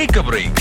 Take a break.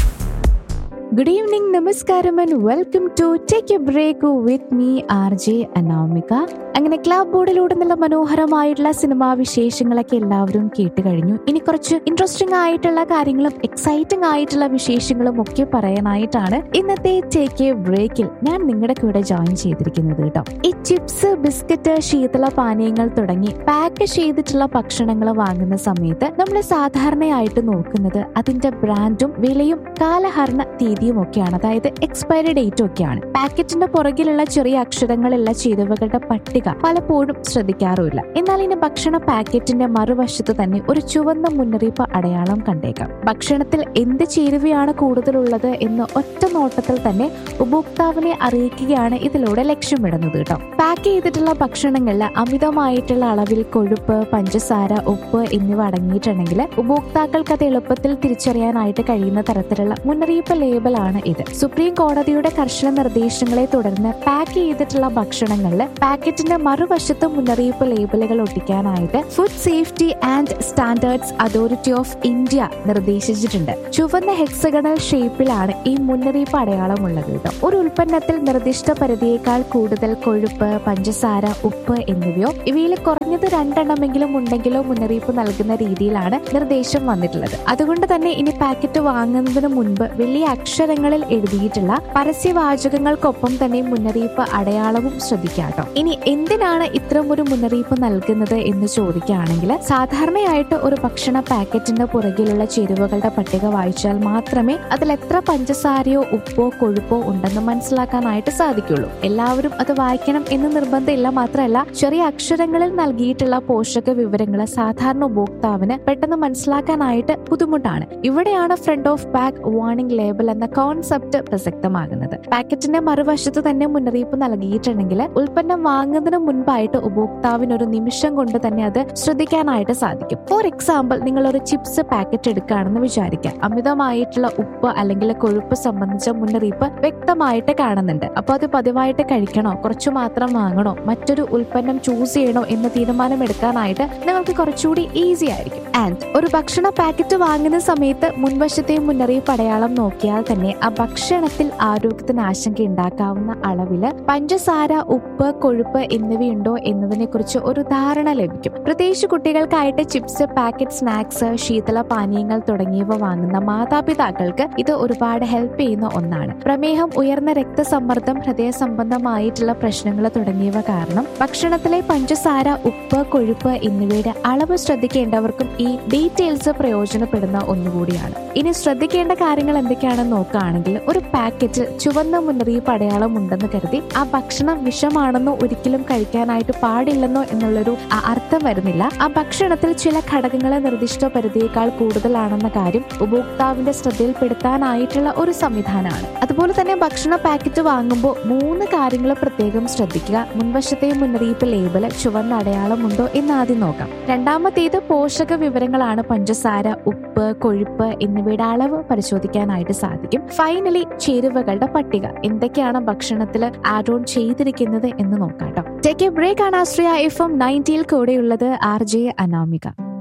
Good evening നമസ്കാരം and welcome to take a break with me R J Anamika അങ്ങനെ club ബോർഡിലൂടെ നല്ല മനോഹരമായിട്ടുള്ള cinema വിശേഷങ്ങളൊക്കെ എല്ലാവരും കേട്ട് കഴിഞ്ഞു ഇനി കുറച്ച് ഇൻട്രസ്റ്റിംഗ് ആയിട്ടുള്ള കാര്യങ്ങളും എക്സൈറ്റിംഗ് ആയിട്ടുള്ള വിശേഷങ്ങളും ഒക്കെ പറയാനായിട്ടാണ് ഇന്നത്തെ ടേക്ക് എ ബ്രേക്കിൽ ഞാൻ നിങ്ങളുടെ കൂടെ ജോയിൻ ചെയ്തിരിക്കുന്നത് കേട്ടോ ഈ ചിപ്സ് ബിസ്ക്കറ്റ് ശീതള പാനീയങ്ങൾ തുടങ്ങി പാക്ക് ചെയ്തിട്ടുള്ള ഭക്ഷണങ്ങൾ വാങ്ങുന്ന സമയത്ത് നമ്മൾ സാധാരണയായിട്ട് നോക്കുന്നത് അതിന്റെ ബ്രാൻഡും വിലയും കാലഹരണ തീയതിയും ഒക്കെയാണ് അതായത് എക്സ്പയറി ഡേറ്റും ഒക്കെയാണ് പാക്കറ്റിന്റെ പുറകിലുള്ള ചെറിയ അക്ഷരങ്ങളുള്ള ചേരുവകളുടെ പട്ടിക പലപ്പോഴും ശ്രദ്ധിക്കാറുമില്ല എന്നാൽ ഇനി ഭക്ഷണ പാക്കറ്റിന്റെ മറുവശത്ത് തന്നെ ഒരു ചുവന്ന മുന്നറിയിപ്പ് അടയാളം കണ്ടേക്കാം ഭക്ഷണത്തിൽ എന്ത് ചേരുവയാണ് കൂടുതലുള്ളത് എന്ന് ഒറ്റ നോട്ടത്തിൽ തന്നെ ഉപഭോക്താവിനെ അറിയിക്കുകയാണ് ഇതിലൂടെ ലക്ഷ്യമിടുന്നത് കേട്ടോ പാക്ക് ചെയ്തിട്ടുള്ള ഭക്ഷണങ്ങളിൽ അമിതമായിട്ടുള്ള അളവിൽ കൊഴുപ്പ് പഞ്ചസാര ഉപ്പ് എന്നിവ അടങ്ങിയിട്ടുണ്ടെങ്കിൽ ഉപഭോക്താക്കൾക്ക് അത് എളുപ്പത്തിൽ തിരിച്ചറിയാനായിട്ട് കഴിയുന്ന തരത്തിലുള്ള മുന്നറിയിപ്പ് ലേബലാണ് ഇത് സുപ്രീം കോടതിയുടെ കർശന നിർദ്ദേശങ്ങളെ തുടർന്ന് പാക്ക് ചെയ്തിട്ടുള്ള ഭക്ഷണങ്ങളിൽ പാക്കറ്റിന്റെ മറുവശത്ത് മുന്നറിയിപ്പ് ലേബലുകൾ ഒട്ടിക്കാനായിട്ട് food safety and standards authority of India നിർദ്ദേശിച്ചിട്ടുണ്ട് ചുവന്ന ഹെക്സഗണൽ ഷേപ്പിലാണ് ഈ മുന്നറിയിപ്പ് അടയാളമുള്ളത് കേട്ടോ ഒരു ഉൽപ്പന്നത്തിൽ നിർദ്ദിഷ്ട പരിധിയേക്കാൾ കൂടുതൽ കൊഴുപ്പ് പഞ്ചസാര ഉപ്പ് എന്നിവയോ ഇവയിൽ കുറഞ്ഞത് രണ്ടെണ്ണമെങ്കിലും ഉണ്ടെങ്കിലോ മുന്നറിയിപ്പ് നൽകുന്ന രീതിയിലാണ് നിർദ്ദേശം വന്നിട്ടുള്ളത് അതുകൊണ്ട് തന്നെ ഇനി പാക്കറ്റ് വാങ്ങുന്നതിന് മുൻപ് വലിയ അക്ഷരങ്ങളിൽ എഴുതിയിട്ടുള്ള പരസ്യവാചകങ്ങൾക്കൊപ്പം തന്നെ മുന്നറിയിപ്പ് അടയാളവും ശ്രദ്ധിക്കാട്ടോ ഇനി എന്തിനാണ് ഇത്തരം ഒരു മുന്നറിയിപ്പ് നൽകുന്നത് എന്ന് ചോദിക്കുകയാണെങ്കിൽ സാധാരണയായിട്ട് ഒരു ഭക്ഷണ പാക്കറ്റിന്റെ പുറകിലുള്ള ചേരുവകളുടെ പട്ടിക വായിച്ചാൽ മാത്രമേ അതിൽ എത്ര പഞ്ചസാരയോ ഉപ്പോ കൊഴുപ്പോ ഉണ്ടെന്ന് മനസ്സിലാക്കാനായിട്ട് സാധിക്കുള്ളൂ എല്ലാവരും അത് വായിക്കണം എന്ന് നിർബന്ധമില്ല മാത്രമല്ല ചെറിയ അക്ഷരങ്ങളിൽ നൽകിയിട്ടുള്ള പോഷക വിവരങ്ങൾ സാധാരണ ഉപഭോക്താവിന് പെട്ടെന്ന് മനസ്സിലാക്കാനായിട്ട് ബുദ്ധിമുട്ടാണ് ഇവിടെയാണ് front of pack warning label എന്ന കോൺസെപ്റ്റ് പ്രസക്തമാകുന്നത് പാക്കറ്റിന്റെ മറുവശത്ത് തന്നെ മുന്നറിയിപ്പ് നൽകിയിട്ടുണ്ടെങ്കിൽ ഉൽപ്പന്നം വാങ്ങുന്നതിന് മുൻപായിട്ട് ഉപഭോക്താവിന് ഒരു നിമിഷം കൊണ്ട് തന്നെ അത് ശ്രദ്ധിക്കാനായിട്ട് സാധിക്കും ഫോർ എക്സാമ്പിൾ നിങ്ങൾ ഒരു ചിപ്സ് പാക്കറ്റ് എടുക്കുകയാണെന്ന് വിചാരിക്കാം അമിതമായിട്ടുള്ള ഉപ്പ് അല്ലെങ്കിൽ കൊഴുപ്പ് സംബന്ധിച്ച മുന്നറിയിപ്പ് വ്യക്തമായിട്ട് കാണുന്നുണ്ട് അപ്പൊ അത് പതിവായിട്ട് കഴിക്കണോ കുറച്ചു മാത്രം വാങ്ങണോ മറ്റൊരു ഉൽപ്പന്നം ചൂസ് ചെയ്യണോ എന്ന തീരുമാനം എടുക്കാനായിട്ട് നിങ്ങൾക്ക് കുറച്ചുകൂടി ഈസി ആയിരിക്കും ആൻഡ് ഒരു ഭക്ഷണ പാക്കറ്റ് വാങ്ങുന്ന സമയത്ത് മുൻവശത്തെ മുന്നറിയിപ്പ് അടയാളം നോക്കിയാൽ തന്നെ ആ ഭക്ഷണത്തിൽ ആരോഗ്യത്തിന് ആശങ്ക ഉണ്ടാക്കാവുന്ന അളവില് പഞ്ചസാര ഉപ്പ് കൊഴുപ്പ് എന്നിവയുണ്ടോ എന്നതിനെ കുറിച്ച് ഒരു ധാരണ ലഭിക്കും പ്രത്യേകിച്ച് കുട്ടികൾക്കായിട്ട് ചിപ്സ് പാക്കറ്റ് സ്നാക്സ് ശീതള പാനീയങ്ങൾ തുടങ്ങിയവ വാങ്ങുന്ന മാതാപിതാക്കൾക്ക് ഇത് ഒരുപാട് ഹെൽപ്പ് ചെയ്യുന്ന ഒന്നാണ് പ്രമേഹം ഉയർന്ന രക്തസമ്മർദ്ദം ഹൃദയ സംബന്ധമായിട്ടുള്ള പ്രശ്നങ്ങൾ തുടങ്ങിയവ കാരണം ഭക്ഷണത്തിലെ പഞ്ചസാര ഉപ്പ് കൊഴുപ്പ് എന്നിവയുടെ അളവ് ശ്രദ്ധിക്കേണ്ടവർക്കും ഈ ഡീറ്റെയിൽസ് പ്രയോജനപ്പെടുന്ന ഒന്നുകൂടിയാണ് ഇനി ശ്രദ്ധിക്കേണ്ട കാര്യങ്ങൾ എന്തൊക്കെയാണെന്ന് നോക്കുകയാണെങ്കിൽ ഒരു പാക്കറ്റിൽ ചുവന്ന മുന്നറിയിപ്പ് അടയാളം ഉണ്ടെന്ന് കരുതി ആ ഭക്ഷണം വിഷമാണെന്നോ ഒരിക്കലും കഴിക്കാനായിട്ട് പാടില്ലെന്നോ എന്നുള്ളൊരു ആ അർത്ഥം വരുന്നില്ല ആ ഭക്ഷണത്തിൽ ചില ഘടകങ്ങളെ നിർദ്ദിഷ്ട പരിധിയേക്കാൾ കൂടുതലാണെന്ന കാര്യം ഉപഭോക്താവിന്റെ ശ്രദ്ധയിൽപ്പെടുത്താനായിട്ടുള്ള ഒരു സംവിധാനമാണ് അതുപോലെ തന്നെ ഭക്ഷണ പാക്കറ്റ് വാങ്ങുമ്പോൾ മൂന്ന് കാര്യങ്ങൾ പ്രത്യേകം ശ്രദ്ധിക്കുക മുൻവശത്തെ മുന്നറിയിപ്പ് ലേബല് ചുവന്ന അടയാളമുണ്ടോ എന്ന് ആദ്യം നോക്കാം രണ്ടാമത്തേത് പോഷക വിവരങ്ങളാണ് പഞ്ചസാര ഉപ്പ് കൊഴുപ്പ് എന്നിവയുടെ അളവ് പരിശോധിക്കാനായിട്ട് സാധിക്കും ഫൈനലി ചേരുവകളുടെ പട്ടിക എന്തൊക്കെയാണ് ഭക്ഷണത്തിൽ ആഡ് ഓൺ ചെയ്തിരിക്കുന്നത് എന്ന് നോക്കാം കേട്ടോ ടേക്ക് എ ബ്രേക്ക് ആണ് ആശ്രയ എഫ് എം നയൻറ്റിയിൽ കൂടെയുള്ളത് ആർ ജെ അനാമിക